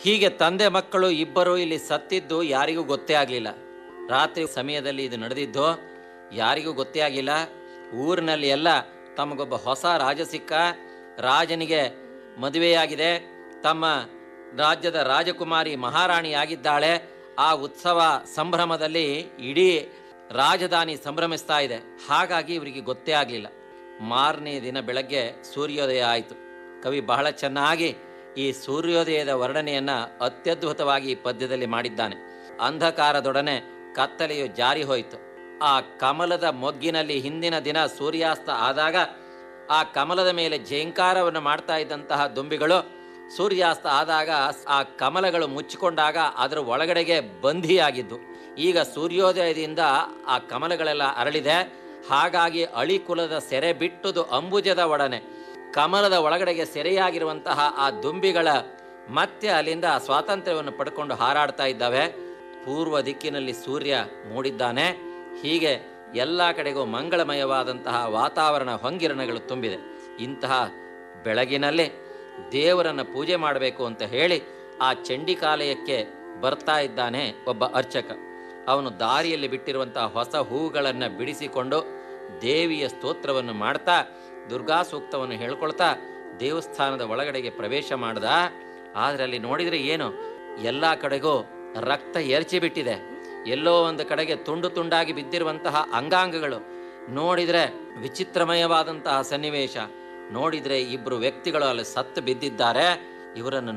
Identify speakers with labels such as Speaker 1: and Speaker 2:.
Speaker 1: ಹೀಗೆ ತಂದೆ ಮಕ್ಕಳು ಇಬ್ಬರು ಇಲ್ಲಿ ಸತ್ತಿದ್ದು ಯಾರಿಗೂ ಗೊತ್ತೇ ಆಗಲಿಲ್ಲ ರಾತ್ರಿ ಸಮಯದಲ್ಲಿ ಇದು ನಡೆದಿದ್ದು ಯಾರಿಗೂ ಗೊತ್ತೇ ಆಗಿಲ್ಲ ಊರಿನಲ್ಲಿ ಎಲ್ಲ ತಮಗೊಬ್ಬ ಹೊಸ ರಾಜ ಸಿಕ್ಕ ರಾಜನಿಗೆ ಮದುವೆಯಾಗಿದೆ ತಮ್ಮ ರಾಜ್ಯದ ರಾಜಕುಮಾರಿ ಮಹಾರಾಣಿಯಾಗಿದ್ದಾಳೆ ಆ ಉತ್ಸವ ಸಂಭ್ರಮದಲ್ಲಿ ಇಡೀ ರಾಜಧಾನಿ ಸಂಭ್ರಮಿಸ್ತಾ ಇದೆ ಹಾಗಾಗಿ ಇವರಿಗೆ ಗೊತ್ತೇ ಆಗಲಿಲ್ಲ ಮಾರನೇ ದಿನ ಬೆಳಗ್ಗೆ ಸೂರ್ಯೋದಯ ಆಯಿತು ಕವಿ ಬಹಳ ಚೆನ್ನಾಗಿ ಈ ಸೂರ್ಯೋದಯದ ವರ್ಣನೆಯನ್ನ ಅತ್ಯದ್ಭುತವಾಗಿ ಈ ಪದ್ಯದಲ್ಲಿ ಮಾಡಿದ್ದಾನೆ ಅಂಧಕಾರದೊಡನೆ ಕತ್ತಲೆಯು ಜಾರಿ ಹೋಯಿತು ಆ ಕಮಲದ ಮೊಗ್ಗಿನಲ್ಲಿ ಹಿಂದಿನ ದಿನ ಸೂರ್ಯಾಸ್ತ ಆದಾಗ ಆ ಕಮಲದ ಮೇಲೆ ಜೇಂಕಾರವನ್ನು ಮಾಡ್ತಾ ಇದ್ದಂತಹ ದುಂಬಿಗಳು ಸೂರ್ಯಾಸ್ತ ಆದಾಗ ಆ ಕಮಲಗಳು ಮುಚ್ಚಿಕೊಂಡಾಗ ಅದರ ಒಳಗಡೆಗೆ ಬಂಧಿಯಾಗಿದ್ದು ಈಗ ಸೂರ್ಯೋದಯದಿಂದ ಆ ಕಮಲಗಳೆಲ್ಲ ಅರಳಿದೆ ಹಾಗಾಗಿ ಅಳಿಕುಲದ ಸೆರೆ ಬಿಟ್ಟುದು ಅಂಬುಜದ ಒಡನೆ ಕಮಲದ ಒಳಗಡೆಗೆ ಸೆರೆಯಾಗಿರುವಂತಹ ಆ ದುಂಬಿಗಳ ಮತ್ತೆ ಅಲ್ಲಿಂದ ಸ್ವಾತಂತ್ರ್ಯವನ್ನು ಪಡ್ಕೊಂಡು ಹಾರಾಡ್ತಾ ಇದ್ದಾವೆ ಪೂರ್ವ ದಿಕ್ಕಿನಲ್ಲಿ ಸೂರ್ಯ ಮೂಡಿದ್ದಾನೆ ಹೀಗೆ ಎಲ್ಲ ಕಡೆಗೂ ಮಂಗಳಮಯವಾದಂತಹ ವಾತಾವರಣ ಹೊಂಗಿರಣಗಳು ತುಂಬಿದೆ ಇಂತಹ ಬೆಳಗಿನಲ್ಲಿ ದೇವರನ್ನ ಪೂಜೆ ಮಾಡಬೇಕು ಅಂತ ಹೇಳಿ ಆ ಚಂಡಿಕಾಲಯಕ್ಕೆ ಬರ್ತಾ ಇದ್ದಾನೆ ಒಬ್ಬ ಅರ್ಚಕ ಅವನು ದಾರಿಯಲ್ಲಿ ಬಿಟ್ಟಿರುವಂತಹ ಹೊಸ ಹೂಗಳನ್ನು ಬಿಡಿಸಿಕೊಂಡು ದೇವಿಯ ಸ್ತೋತ್ರವನ್ನು ಮಾಡ್ತಾ ದುರ್ಗಾ ಸೂಕ್ತವನ್ನು ಹೇಳ್ಕೊಳ್ತಾ ದೇವಸ್ಥಾನದ ಒಳಗಡೆಗೆ ಪ್ರವೇಶ ಮಾಡ್ದ ಆದ್ರೆ ಅಲ್ಲಿ ನೋಡಿದ್ರೆ ಏನು ಎಲ್ಲ ಕಡೆಗೂ ರಕ್ತ ಎರಚಿ ಬಿಟ್ಟಿದೆ ಎಲ್ಲೋ ಒಂದು ಕಡೆಗೆ ತುಂಡು ತುಂಡಾಗಿ ಬಿದ್ದಿರುವಂತಹ ಅಂಗಾಂಗಗಳು ನೋಡಿದ್ರೆ ವಿಚಿತ್ರಮಯವಾದಂತಹ ಸನ್ನಿವೇಶ ನೋಡಿದ್ರೆ ಇಬ್ರು ವ್ಯಕ್ತಿಗಳು ಅಲ್ಲಿ ಸತ್ತು ಬಿದ್ದಿದ್ದಾರೆ ಇವರನ್ನು